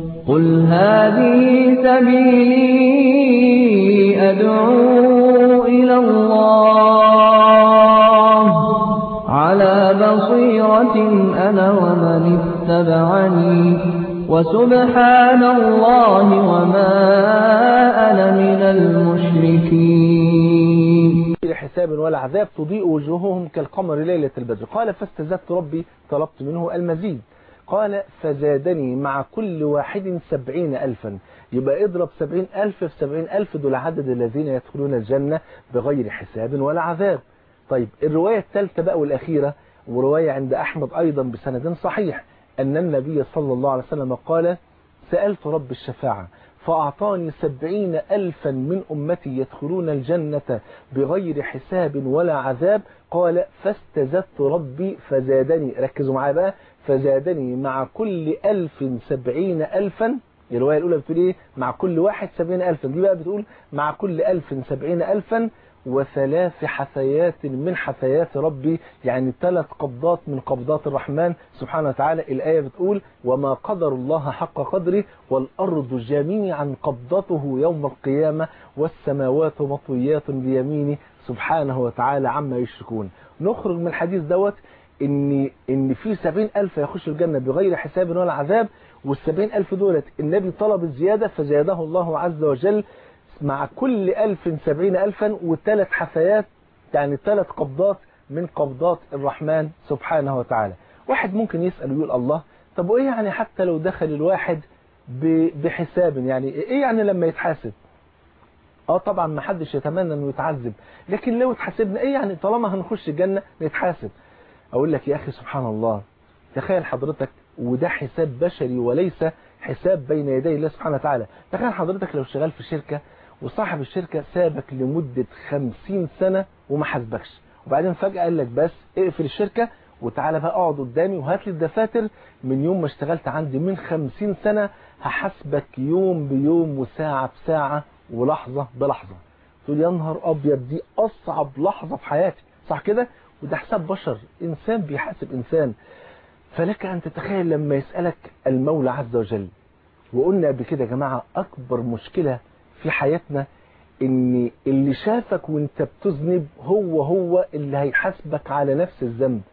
قل هذه سبيلي أدعو إلى الله على بصيرة أنا ومن اتبعني وسبحان الله وما أنا من المشركين حساب ولا عذاب تضيء وجوههم كالقمر ليلة البدر قال فاستزدت ربي طلبت منه المزيد قال فزادني مع كل واحد سبعين ألفا يبقى اضرب سبعين ألف في سبعين ألف دول عدد الذين يدخلون الجنة بغير حساب ولا عذاب طيب الرواية الثالثة بقى والأخيرة ورواية عند أحمد أيضا بسند صحيح أن النبي صلى الله عليه وسلم قال سألت رب الشفاعة فأعطاني سبعين ألفا من أمتي يدخلون الجنة بغير حساب ولا عذاب قال فاستزدت ربي فزادني ركزوا معايا بقى فزادني مع كل ألف سبعين ألفا الرواية الأولى بتقول إيه مع كل واحد سبعين ألفا دي بقى بتقول مع كل ألف سبعين ألفا وثلاث حثيات من حثيات ربي يعني ثلاث قبضات من قبضات الرحمن سبحانه وتعالى الآية بتقول وما قدر الله حق قدره والأرض جميعا قبضته يوم القيامة والسماوات مطويات بيمينه سبحانه وتعالى عما يشركون نخرج من الحديث دوت ان ان في سبعين ألف يخش الجنة بغير حساب ولا عذاب والسبعين ألف دولت النبي طلب الزيادة فزياده الله عز وجل مع كل ألف سبعين ألفا وثلاث حثيات يعني ثلاث قبضات من قبضات الرحمن سبحانه وتعالى واحد ممكن يسأل ويقول الله طب وإيه يعني حتى لو دخل الواحد بحساب يعني إيه يعني لما يتحاسب اه طبعا ما حدش يتمنى انه يتعذب لكن لو اتحاسبنا ايه يعني طالما هنخش الجنة نتحاسب اقول لك يا اخي سبحان الله تخيل حضرتك وده حساب بشري وليس حساب بين يدي الله سبحانه وتعالى تخيل حضرتك لو شغال في شركة وصاحب الشركة سابك لمدة خمسين سنة وما حاسبكش وبعدين فجأة قال لك بس اقفل الشركة وتعالى بقى اقعد قدامي وهات لي الدفاتر من يوم ما اشتغلت عندي من خمسين سنة هحاسبك يوم بيوم وساعة بساعة ولحظة بلحظة تقول يا نهار ابيض دي اصعب لحظة في حياتي صح كده وده حساب بشر انسان بيحاسب انسان فلك ان تتخيل لما يسألك المولى عز وجل وقلنا قبل كده يا جماعة اكبر مشكلة في حياتنا ان اللي شافك وانت بتذنب هو هو اللي هيحاسبك على نفس الذنب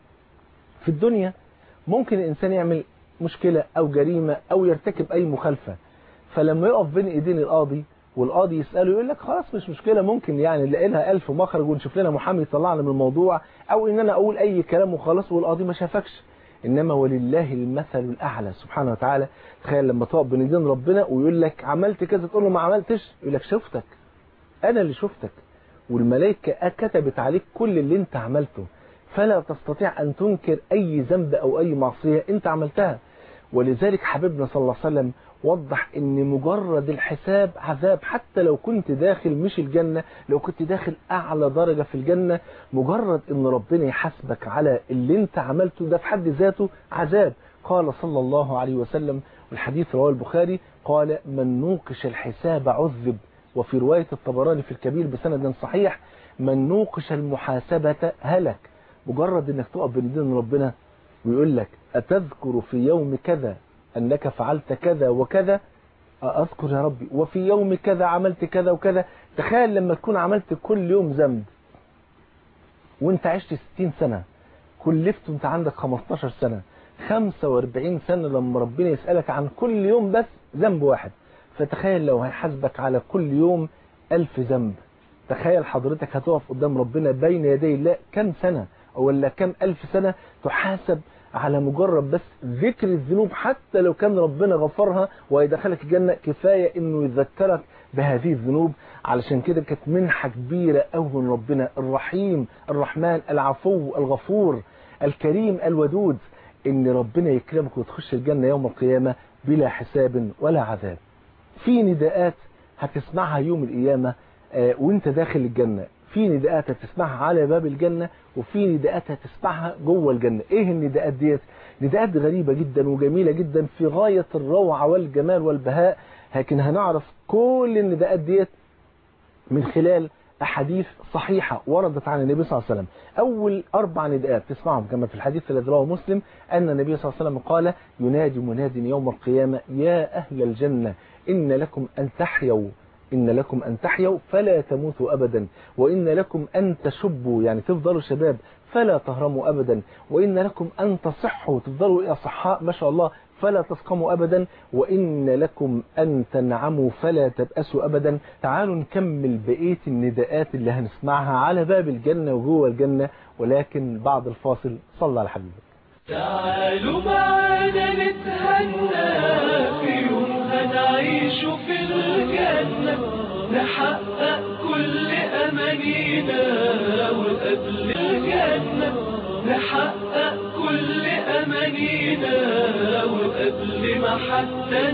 في الدنيا ممكن الانسان يعمل مشكلة او جريمة او يرتكب اي مخالفة فلما يقف بين ايدين القاضي والقاضي يسأله يقول لك خلاص مش مشكلة ممكن يعني نلاقي لها ألف مخرج ونشوف لنا محامي يطلعنا من الموضوع أو إن أنا أقول أي كلام وخلاص والقاضي ما شافكش إنما ولله المثل الأعلى سبحانه وتعالى تخيل لما تقف بين ايدين ربنا ويقول لك عملت كذا تقول له ما عملتش يقول لك شفتك أنا اللي شفتك والملائكة كتبت عليك كل اللي أنت عملته فلا تستطيع أن تنكر أي ذنب أو أي معصية أنت عملتها ولذلك حبيبنا صلى الله عليه وسلم وضح ان مجرد الحساب عذاب حتى لو كنت داخل مش الجنة لو كنت داخل اعلى درجة في الجنة مجرد ان ربنا يحاسبك على اللي انت عملته ده في حد ذاته عذاب قال صلى الله عليه وسلم والحديث رواه البخاري قال من نوقش الحساب عذب وفي رواية الطبراني في الكبير بسند صحيح من نوقش المحاسبة هلك مجرد انك تقف بين ايدين ربنا ويقول لك أتذكر في يوم كذا أنك فعلت كذا وكذا أذكر يا ربي وفي يوم كذا عملت كذا وكذا تخيل لما تكون عملت كل يوم ذنب وانت عشت 60 سنة كلفت وانت عندك 15 سنة 45 سنة لما ربنا يسألك عن كل يوم بس ذنب واحد فتخيل لو هيحاسبك على كل يوم ألف ذنب تخيل حضرتك هتقف قدام ربنا بين يدي الله كم سنة ولا كم ألف سنة تحاسب على مجرد بس ذكر الذنوب حتى لو كان ربنا غفرها ويدخلك الجنة كفاية انه يذكرك بهذه الذنوب علشان كده كانت منحة كبيرة قوي من ربنا الرحيم الرحمن العفو الغفور الكريم الودود ان ربنا يكرمك وتخش الجنة يوم القيامة بلا حساب ولا عذاب في نداءات هتسمعها يوم القيامة آه وانت داخل الجنة في نداءات هتسمعها على باب الجنة وفي نداءات هتسمعها جوه الجنة ايه النداءات ديت نداءات غريبة جدا وجميلة جدا في غاية الروعة والجمال والبهاء لكن هنعرف كل النداءات ديت من خلال أحاديث صحيحة وردت عن النبي صلى الله عليه وسلم أول أربع نداءات تسمعهم كما في الحديث الذي رواه مسلم أن النبي صلى الله عليه وسلم قال ينادي مناد يوم القيامة يا أهل الجنة إن لكم أن تحيوا إن لكم أن تحيوا فلا تموتوا أبدا وإن لكم أن تشبوا يعني تفضلوا شباب فلا تهرموا أبدا وإن لكم أن تصحوا تفضلوا أصحاء ما شاء الله فلا تسقموا أبدا وإن لكم أن تنعموا فلا تبأسوا أبدا تعالوا نكمل بقية النداءات اللي هنسمعها على باب الجنة وجوه الجنة ولكن بعد الفاصل صلى على حبيبك تعالوا معانا نتهنى في يوم هنعيش في الجنة نحقق كل أمانينا وقبل الجنة نحقق كل أمانينا وقبل ما حتى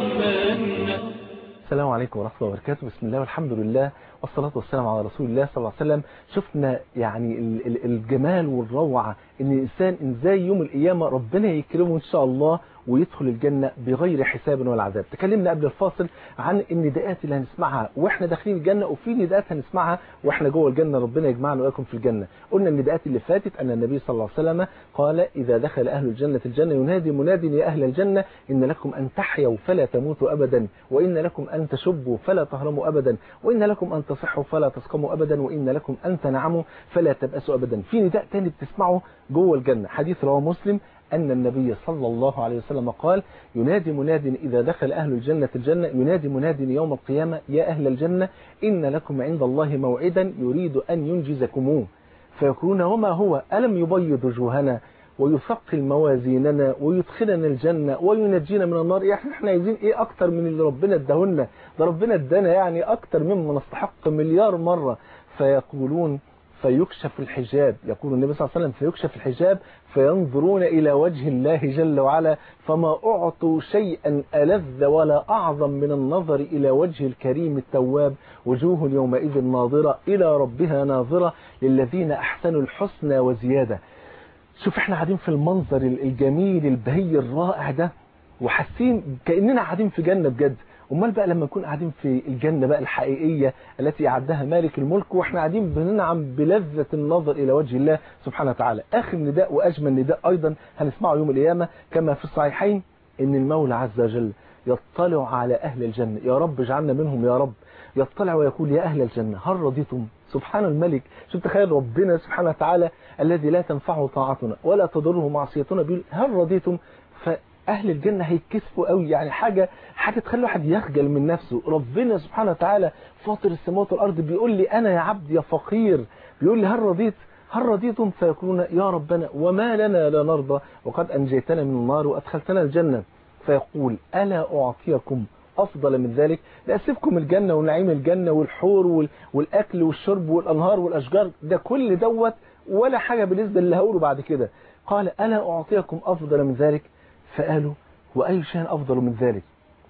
نتمنى السلام عليكم ورحمة الله وبركاته بسم الله والحمد لله والصلاة والسلام على رسول الله صلى الله عليه وسلم شفنا يعني ال- ال- الجمال والروعة ان الانسان ازاي يوم القيامة ربنا يكرمه ان شاء الله ويدخل الجنة بغير حساب ولا عذاب تكلمنا قبل الفاصل عن النداءات اللي هنسمعها واحنا داخلين الجنة وفي نداءات هنسمعها واحنا جوه الجنة ربنا يجمعنا واياكم في الجنة قلنا النداءات اللي فاتت ان النبي صلى الله عليه وسلم قال اذا دخل اهل الجنة الجنة ينادي مناد يا اهل الجنة ان لكم ان تحيوا فلا تموتوا ابدا وان لكم ان تشبوا فلا تهرموا ابدا وان لكم ان تصحوا فلا تسقموا ابدا وان لكم ان تنعموا فلا تبأسوا ابدا في نداء تاني بتسمعه جوه الجنة حديث رواه مسلم أن النبي صلى الله عليه وسلم قال ينادي مناد إذا دخل أهل الجنة الجنة ينادي مناد يوم القيامة يا أهل الجنة إن لكم عند الله موعدا يريد أن ينجزكموه فيقولون وما هو ألم يبيض وجوهنا ويثقل موازيننا ويدخلنا الجنة وينجينا من النار يعني احنا عايزين ايه اكتر من اللي ربنا اداهولنا ده ربنا ادانا يعني اكتر مما نستحق مليار مرة فيقولون فيكشف الحجاب يقول النبي صلى الله عليه وسلم فيكشف الحجاب فينظرون إلى وجه الله جل وعلا فما أعطوا شيئا ألذ ولا أعظم من النظر إلى وجه الكريم التواب وجوه يومئذ ناظرة إلى ربها ناظرة للذين أحسنوا الحسنى وزيادة شوف احنا قاعدين في المنظر الجميل البهي الرائع ده وحاسين كأننا قاعدين في جنة بجد امال بقى لما نكون قاعدين في الجنة بقى الحقيقية التي أعدها مالك الملك واحنا قاعدين بننعم بلذة النظر إلى وجه الله سبحانه وتعالى آخر نداء وأجمل نداء أيضا هنسمعه يوم القيامة كما في الصحيحين إن المولى عز وجل يطلع على أهل الجنة يا رب اجعلنا منهم يا رب يطلع ويقول يا أهل الجنة هل رضيتم سبحان الملك شوف تخيل ربنا سبحانه وتعالى الذي لا تنفعه طاعتنا ولا تضره معصيتنا بيقول هل رضيتم فأهل الجنة هيتكسفوا قوي يعني حاجة حاجة تخلي الواحد يخجل من نفسه ربنا سبحانه وتعالى فاطر السماوات والأرض بيقول لي أنا يا عبد يا فقير بيقول لي هل رضيت هل رضيتم فيقولون يا ربنا وما لنا لا نرضى وقد أنجيتنا من النار وأدخلتنا الجنة فيقول ألا أعطيكم أفضل من ذلك لأسفكم الجنة ونعيم الجنة والحور وال- والأكل والشرب والأنهار والأشجار ده كل دوت ولا حاجة بالنسبة اللي هقوله بعد كده قال ألا أعطيكم أفضل من ذلك فقالوا وأي شيء أفضل من ذلك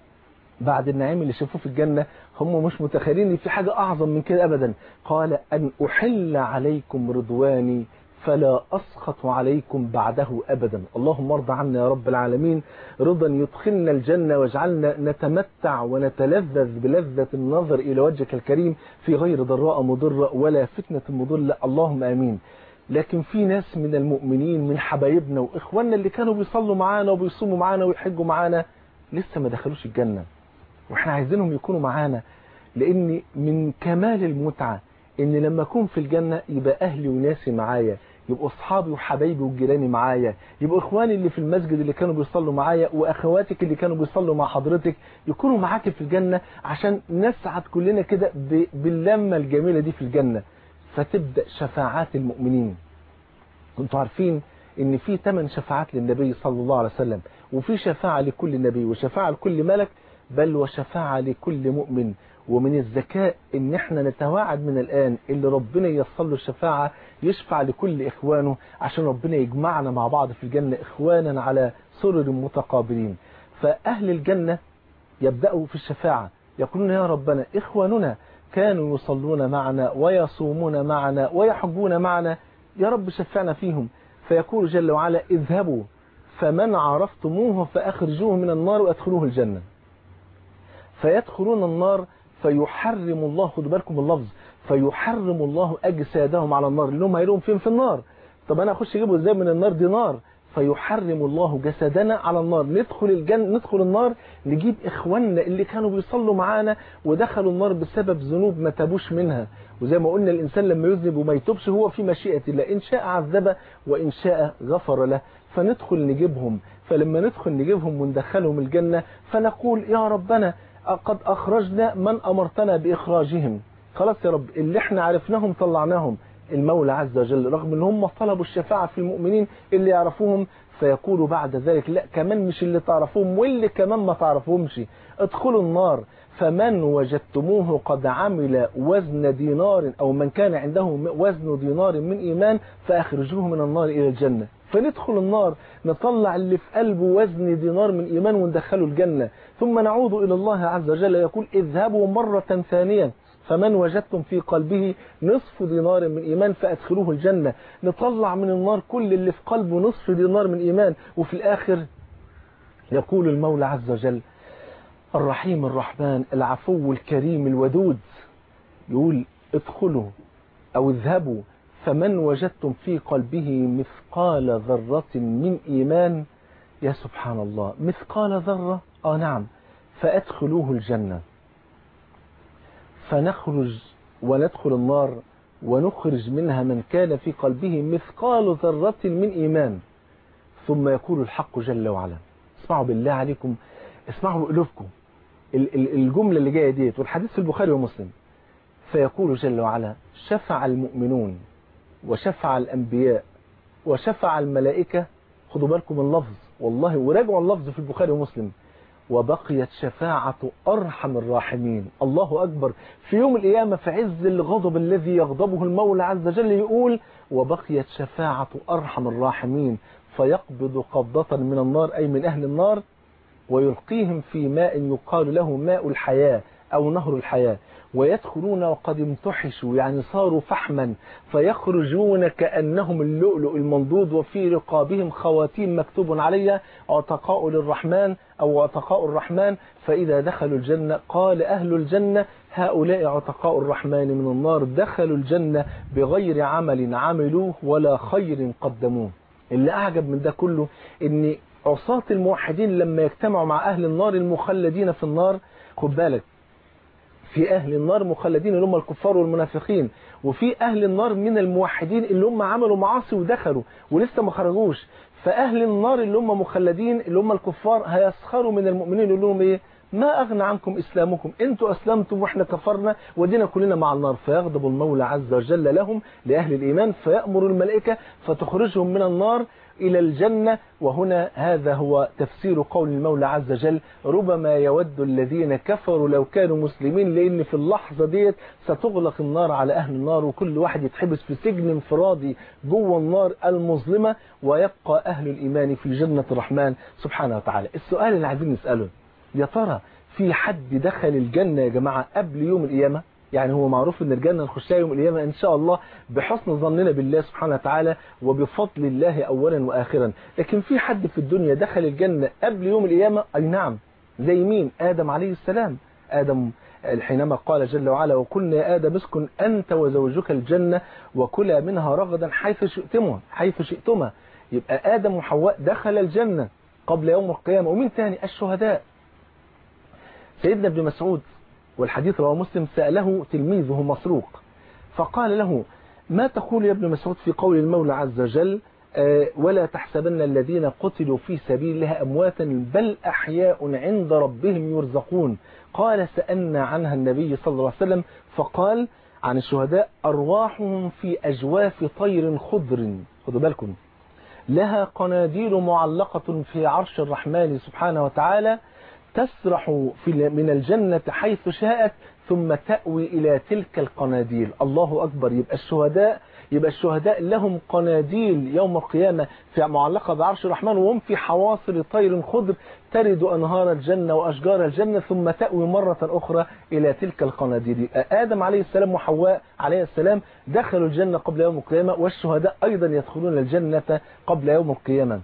بعد النعيم اللي شافوه في الجنة هم مش متخيلين ان في حاجة أعظم من كده أبدا قال أن أحل عليكم رضواني فلا أسخط عليكم بعده أبدا اللهم ارضى عنا يا رب العالمين رضا يدخلنا الجنة واجعلنا نتمتع ونتلذذ بلذة النظر إلى وجهك الكريم في غير ضراء مضرة ولا فتنة مضلة اللهم آمين لكن في ناس من المؤمنين من حبايبنا وإخواننا اللي كانوا بيصلوا معانا وبيصوموا معانا ويحجوا معانا لسه ما دخلوش الجنة واحنا عايزينهم يكونوا معانا لان من كمال المتعة ان لما اكون في الجنة يبقى اهلي وناسي معايا يبقوا اصحابي وحبايبي وجيراني معايا يبقوا اخواني اللي في المسجد اللي كانوا بيصلوا معايا واخواتك اللي كانوا بيصلوا مع حضرتك يكونوا معاك في الجنة عشان نسعد كلنا كده ب- باللمة الجميلة دي في الجنة فتبدأ شفاعات المؤمنين كنتوا عارفين ان في ثمان شفاعات للنبي صلى الله عليه وسلم وفي شفاعة لكل نبي وشفاعة لكل ملك بل وشفاعة لكل مؤمن ومن الذكاء ان احنا نتواعد من الان اللي ربنا ييسر له الشفاعة يشفع لكل اخوانه عشان ربنا يجمعنا مع بعض في الجنة اخوانا على سرر متقابلين فاهل الجنة يبدأوا في الشفاعة يقولون يا ربنا إخواننا كانوا يصلون معنا ويصومون معنا ويحجون معنا يا رب شفعنا فيهم فيقول جل وعلا اذهبوا فمن عرفتموه فأخرجوه من النار وأدخلوه الجنة فيدخلون النار فيحرم الله خدوا بالكم اللفظ فيحرم الله أجسادهم على النار لأنهم هيلهم فين في النار طب أنا أخش أجيبه إزاي من النار دي نار فيحرم الله جسدنا على النار ندخل الجنة ندخل النار نجيب إخواننا اللي كانوا بيصلوا معانا ودخلوا النار بسبب ذنوب ما تابوش منها وزي ما قلنا الإنسان لما يذنب وما يتوبش هو في مشيئة الله إن شاء عذبه وإن شاء غفر له فندخل نجيبهم فلما ندخل نجيبهم وندخلهم الجنة فنقول يا ربنا قد أخرجنا من أمرتنا بإخراجهم خلاص يا رب اللي احنا عرفناهم طلعناهم المولى عز وجل رغم ان هم طلبوا الشفاعة في المؤمنين اللي يعرفوهم فيقولوا بعد ذلك لا كمان مش اللي تعرفوهم واللي كمان ما تعرفوهمش ادخلوا النار فمن وجدتموه قد عمل وزن دينار أو من كان عنده وزن دينار من إيمان فأخرجوه من النار إلى الجنة فندخل النار نطلع اللي في قلبه وزن دينار من إيمان وندخله الجنة ثم نعود إلى الله عز وجل يقول اذهبوا مرة ثانية فمن وجدتم في قلبه نصف دينار من إيمان فأدخلوه الجنة نطلع من النار كل اللي في قلبه نصف دينار من إيمان وفي الآخر يقول المولى عز وجل الرحيم الرحمن العفو الكريم الودود يقول ادخلوا أو اذهبوا فمن وجدتم في قلبه مثقال ذرة من إيمان يا سبحان الله مثقال ذرة آه نعم فأدخلوه الجنة فنخرج وندخل النار ونخرج منها من كان في قلبه مثقال ذرة من إيمان ثم يقول الحق جل وعلا اسمعوا بالله عليكم اسمعوا بقلوبكم الجملة اللي جاية ديت والحديث في البخاري ومسلم فيقول جل وعلا شفع المؤمنون وشفع الأنبياء وشفع الملائكة خدوا بالكم من اللفظ والله وراجعوا اللفظ في البخاري ومسلم وبقيت شفاعة أرحم الراحمين الله أكبر في يوم القيامة في عز الغضب الذي يغضبه المولى عز وجل يقول وبقيت شفاعة أرحم الراحمين فيقبض قبضة من النار أي من أهل النار ويلقيهم في ماء يقال له ماء الحياة أو نهر الحياة ويدخلون وقد امتحشوا يعني صاروا فحما فيخرجون كأنهم اللؤلؤ المنضود وفي رقابهم خواتيم مكتوب عليها عتقاء للرحمن أو عتقاء الرحمن فإذا دخلوا الجنة قال أهل الجنة هؤلاء عتقاء الرحمن من النار دخلوا الجنة بغير عمل عملوه ولا خير قدموه اللي أعجب من ده كله ان عصاة الموحدين لما يجتمعوا مع أهل النار المخلدين في النار خد بالك في أهل النار مخلدين اللي هم الكفار والمنافقين وفي أهل النار من الموحدين اللي هم عملوا معاصي ودخلوا ولسه ما خرجوش فأهل النار اللي هم مخلدين اللي هم الكفار هيسخروا من المؤمنين يقول لهم إيه ما أغنى عنكم إسلامكم أنتوا أسلمتم وإحنا كفرنا ودينا كلنا مع النار فيغضب المولى عز وجل لهم لأهل الإيمان فيأمر الملائكة فتخرجهم من النار إلى الجنة وهنا هذا هو تفسير قول المولى عز وجل ربما يود الذين كفروا لو كانوا مسلمين لأن في اللحظة ديت ستغلق النار على أهل النار وكل واحد يتحبس في سجن انفرادي جوه النار المظلمة ويبقى أهل الإيمان في جنة الرحمن سبحانه وتعالى السؤال اللي عايزين نسأله يا ترى في حد دخل الجنة يا جماعة قبل يوم القيامة يعني هو معروف ان الجنة نخشها يوم القيامة ان شاء الله بحسن ظننا بالله سبحانه وتعالى وبفضل الله اولا واخرا لكن في حد في الدنيا دخل الجنة قبل يوم القيامة اي نعم زي مين ادم عليه السلام ادم حينما قال جل وعلا وقلنا يا آدم اسكن أنت وزوجك الجنة وكلا منها رغدا حيث شئتما حيث شئتما يبقى آدم وحواء دخل الجنة قبل يوم القيامة ومين تاني الشهداء سيدنا ابن مسعود والحديث رواه مسلم سأله تلميذه مسروق فقال له ما تقول يا ابن مسعود في قول المولى عز وجل ولا تحسبن الذين قتلوا في سبيل الله أمواتا بل أحياء عند ربهم يرزقون قال سألنا عنها النبي صلى الله عليه وسلم فقال عن الشهداء أرواحهم في أجواف طير خضر خدوا بالكم لها قناديل معلقة في عرش الرحمن سبحانه وتعالى تسرح في من الجنة حيث شاءت ثم تأوي إلى تلك القناديل الله أكبر يبقى الشهداء يبقى الشهداء لهم قناديل يوم القيامة في معلقة بعرش الرحمن وهم في حواصل طير خضر ترد أنهار الجنة وأشجار الجنة ثم تأوي مرة أخرى إلى تلك القناديل آدم عليه السلام وحواء عليه السلام دخلوا الجنة قبل يوم القيامة والشهداء أيضا يدخلون الجنة قبل يوم القيامة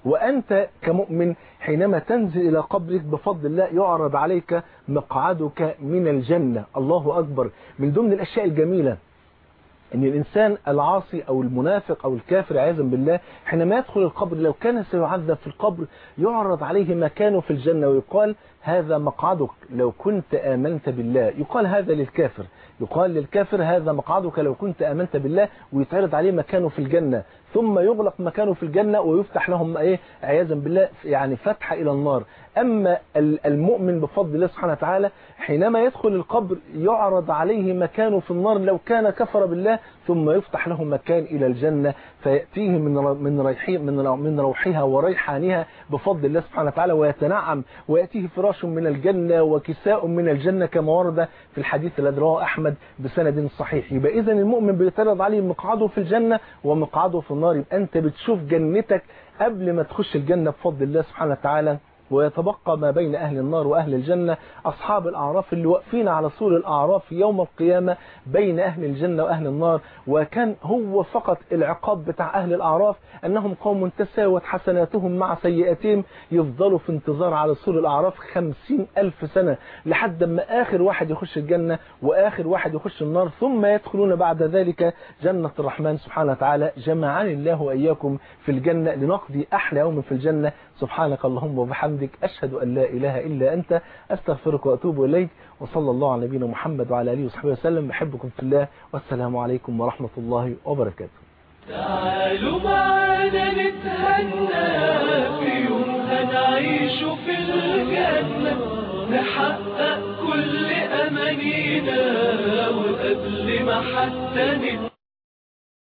وأنت كمؤمن حينما تنزل إلى قبرك بفضل الله يعرض عليك مقعدك من الجنة الله أكبر من ضمن الأشياء الجميلة ان الانسان العاصي او المنافق او الكافر عياذا بالله حينما يدخل القبر لو كان سيعذب في القبر يعرض عليه مكانه في الجنة ويقال هذا مقعدك لو كنت آمنت بالله يقال هذا للكافر يقال للكافر هذا مقعدك لو كنت آمنت بالله ويتعرض عليه مكانه في الجنة ثم يغلق مكانه في الجنة ويفتح لهم ايه عياذا بالله يعني فتحة الى النار اما المؤمن بفضل الله سبحانه وتعالى حينما يدخل القبر يعرض عليه مكانه في النار لو كان كفر بالله ثم يفتح له مكان الى الجنة فيأتيه من من ريحه من من روحها وريحانها بفضل الله سبحانه وتعالى ويتنعم ويأتيه فراش من الجنة وكساء من الجنة كما ورد في الحديث الذي رواه أحمد بسند صحيح يبقى إذا المؤمن بيتعرض عليه مقعده في الجنة ومقعده في النار يبقى أنت بتشوف جنتك قبل ما تخش الجنة بفضل الله سبحانه وتعالى ويتبقى ما بين أهل النار وأهل الجنة أصحاب الأعراف اللي واقفين على سور الأعراف يوم القيامة بين أهل الجنة وأهل النار وكان هو فقط العقاب بتاع أهل الأعراف أنهم قوم تساوت حسناتهم مع سيئاتهم يفضلوا في انتظار على سور الأعراف خمسين ألف سنة لحد ما آخر واحد يخش الجنة وآخر واحد يخش النار ثم يدخلون بعد ذلك جنة الرحمن سبحانه وتعالى جمعني الله وإياكم في الجنة لنقضي أحلى يوم في الجنة سبحانك اللهم وبحمدك أشهد أن لا إله إلا أنت أستغفرك وأتوب إليك وصلى الله على نبينا محمد وعلى آله وصحبه وسلم بحبكم في الله والسلام عليكم ورحمة الله وبركاته تعالوا معانا نتهنى في يوم هنعيش في الجنة نحقق كل أمانينا وقبل ما حتى نتهنى